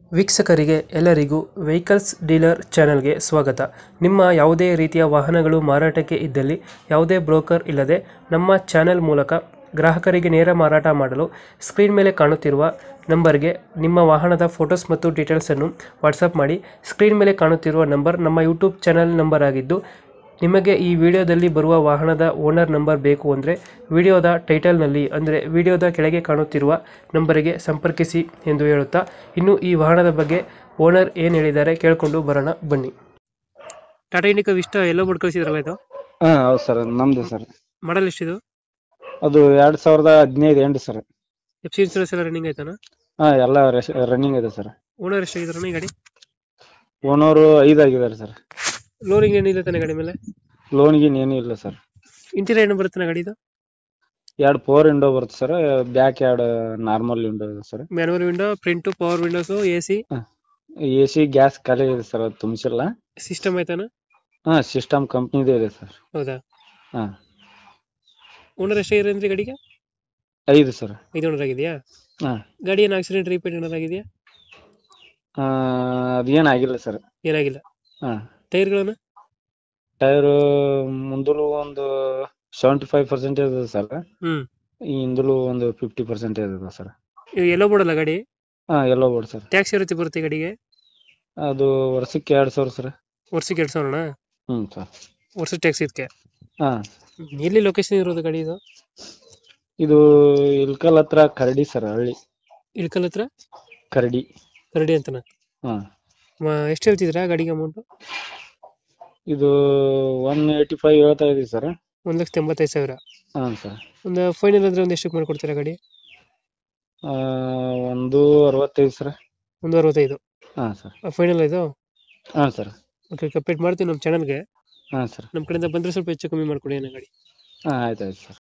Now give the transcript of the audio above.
ವೀಕ್ಷಕರಿಗೆ ಎಲ್ಲರಿಗೂ vehicles dealer ಚಾನೆಲ್ಗೆ ಸ್ವಾಗತ ನಿಮ್ಮ ಯಾವುದೇ ರೀತಿಯ ವಾಹನಗಳು ಮಾರಾಟಕ್ಕೆ ಇದ್ದಲ್ಲಿ ಯಾವುದೇ ಬ್ರೋಕರ್ ಇಲ್ಲದೆ ನಮ್ಮ ಚಾನೆಲ್ ಮೂಲಕ ಗ್ರಾಹಕರಿಗೆ ನೇರ ಮಾರಾಟ ಮಾಡಲು ಸ್ಕ್ರೀನ್ ಮೇಲೆ ಕಾಣುತ್ತಿರುವ ನಂಬರ್ಗೆ ನಿಮ್ಮ ವಾಹನದ ಫೋಟೋಸ್ ಮತ್ತು ಡೀಟೇಲ್ಸನ್ನು ವಾಟ್ಸಪ್ ಮಾಡಿ ಸ್ಕ್ರೀನ್ ಮೇಲೆ ಕಾಣುತ್ತಿರುವ ನಂಬರ್ ನಮ್ಮ ಯೂಟ್ಯೂಬ್ ಚಾನೆಲ್ ನಂಬರ್ ಆಗಿದ್ದು ನಿಮಗೆ ಈ ವಿಡಿಯೋದಲ್ಲಿ ಬರುವ ವಾಹನದ ಓನರ್ ನಂಬರ್ ಬೇಕು ಅಂದರೆ ವಿಡಿಯೋದ ಟೈಟಲ್ನಲ್ಲಿ ಅಂದರೆ ವಿಡಿಯೋದ ಕೆಳಗೆ ಕಾಣುತ್ತಿರುವ ನಂಬರಿಗೆ ಸಂಪರ್ಕಿಸಿ ಎಂದು ಹೇಳುತ್ತಾ ಇನ್ನು ಈ ವಾಹನದ ಬಗ್ಗೆ ಓನರ್ ಏನು ಹೇಳಿದ್ದಾರೆ ಕೇಳಿಕೊಂಡು ಬರೋಣ ಬನ್ನಿ ಟಾಟಾ ಇಂಡಿಕಾ ಇಷ್ಟ ಎಲ್ಲೋ ಮಾಡಿ ಕಳಿಸಿದ್ರಲ್ಲ ಇದು ಹಾ ಹೌದು ಸರ್ ನಮ್ದು ಸರ್ ಮಾಡಲ್ ಎಷ್ಟಿದು ಅದು ಎರಡ್ ಸಾವಿರದ ಹದಿನೈದು ಎಂಟು ಸರ್ ಎಫ್ ಸಿ ಇನ್ಸೂರೆನ್ಸ್ ಎಲ್ಲ ರನ್ನಿಂಗ್ ಆಯ್ತಾನ ಹಾ ಎಲ್ಲ ರನ್ನಿಂಗ್ ಇದೆ ಸರ್ ಓನರ್ ಎಷ್ಟಾಗಿದ್ರಣ ಈ ಗಾಡಿ ಓನರು ಐದು ಆಗಿದ್ದಾರೆ ಸರ್ ಲೋನಿಂಗ್ ಏನಿಲ್ಲ ತಾನೆ ಗಾಡಿ ಮೇಲೆ ಲೋನ್ ಗೀನ್ ಏನೂ ಇಲ್ಲ ಸರ್ ಇಂಟೀರಿಯರ್ ಏನು ಬರುತ್ತೆ ಗಾಡಿ ಇದು ಎರಡು ಫೋರ್ ವಿಂಡೋ ಬರುತ್ತೆ ಸರ್ ಬ್ಯಾಕ್ ಎರಡು ನಾರ್ಮಲ್ ವಿಂಡೋ ಇದೆ ಸರ್ ಮ್ಯಾನುವಲ್ ವಿಂಡೋ ಪ್ರಿಂಟು power windows A C A C gas ಖಾಲಿ ಇದೆ ಸರ್ ಅದು ತುಂಬಿಸಿಲ್ಲ ಸಿಸ್ಟಮ್ ಆಯ್ತಾನ ಹಾ ಸಿಸ್ಟಮ್ ಕಂಪ್ನಿದೇ ಇದೆ ಸರ್ ಹೌದಾ ಹಾ ಓನರ್ ಎಷ್ಟಾಗಿದ್ರೆ ಅಂದ್ರೆ ಗಾಡಿಗೆ ಐದು ಸರ್ ಐದು ಓನರ್ ಆಗಿದೆಯಾ ಹಾ ಗಾಡಿ ಏನು ಆಕ್ಸಿಡೆಂಟ್ ರಿಪೇಟ್ ಏನಾರು ಆಗಿದೆಯಾ ಆ, ಅದೇನ್ ಆಗಿಲ್ಲ ಸರ್ ಏನಾಗಿಲ್ಲ ಹಾ ಟೈರ್ಗಳನ್ನು ಟೈರು ಮುಂದಲು ಒಂದು ಸೆವೆಂಟಿ ಫೈವ್ ಪರ್ಸೆಂಟೇಜ್ ಇದೆ ಸರ್ ಹ್ಮ್ ಈ ಹಿಂದಲು ಒಂದು ಫಿಫ್ಟಿ ಪರ್ಸೆಂಟೇಜ್ ಇದೆ ಸರ್ ಇದು ಎಲ್ಲೋ ಬಿಡಲ್ಲ ಗಾಡಿ ಹಾ ಎಲ್ಲೋ ಬೋರ್ಡ್ ಸರ್ ಟ್ಯಾಕ್ಸ್ ಇರುತ್ತೆ ಬರುತ್ತೆ ಗಾಡಿಗೆ ಅದು ವರ್ಷಕ್ಕೆ ಎರಡ್ ಸಾವಿರ ಸರ್ ವರ್ಷಕ್ಕೆ ಎರಡು ಸಾವಿರನ ಹ್ಮ್ ಸರ್ ವರ್ಷ ಟ್ಯಾಕ್ಸ್ ಇದಕ್ಕೆ ಹಾ ಎಲ್ಲಿ ಲೊಕೇಶನ್ ಇರೋದು ಗಾಡಿ ಇದು ಇದು ಇಲ್ಕಲ್ ಹತ್ರ ಕರಡಿ ಸರ್ ಹಳ್ಳಿ ಇಳ್ಕಲ್ ಹತ್ರ ಕರಡಿ ಕರಡಿ ಅಂತನ ಹಾ ಎಷ್ಟು ಹೇಳ್ತಿದ್ರಾ ಗಾಡಿಗೆ ಅಮೌಂಟ್ ಇದು ಒನ್ ಏಯ್ಟಿ ಫೈವ್ ಹೇಳ್ತಾ ಇದೀವಿ ಸರ್ ಒಂದ್ ಲಕ್ಷದ ಎಂಬತ್ತೈದು ಸಾವಿರ ಹಾ ಸರ್ ಒಂದು ಫೈನಲ್ ಅಂದ್ರೆ ಒಂದು ಎಷ್ಟಕ್ಕೆ ಮಾಡ್ಕೊಡ್ತೀರಾ ಗಾಡಿ ಒಂದು ಅರವತ್ತೈದು ಸರ್ ಒಂದು ಅರವತ್ತೈದು ಹಾ ಸರ್ ಫೈನಲ್ ಇದು ಹಾ ಸರ್ ಓಕೆ ಕಂಪ್ಲೀಟ್ ಮಾಡ್ತೀವಿ ನಮ್ಮ ಚಾನಲ್ಗೆ ಹಾ ಸರ್ ನಮ್ಮ ಕಡೆಯಿಂದ ಬಂದ್ರೆ ಸ್ವಲ್ಪ ಹೆಚ್ಚು ಕಮ್ಮಿ ಮಾಡ್ಕೊಡಿ ಏನೋ ಗಾಡಿ ಹಾ ಆಯ್ತು ಆಯ್ತು ಸರ್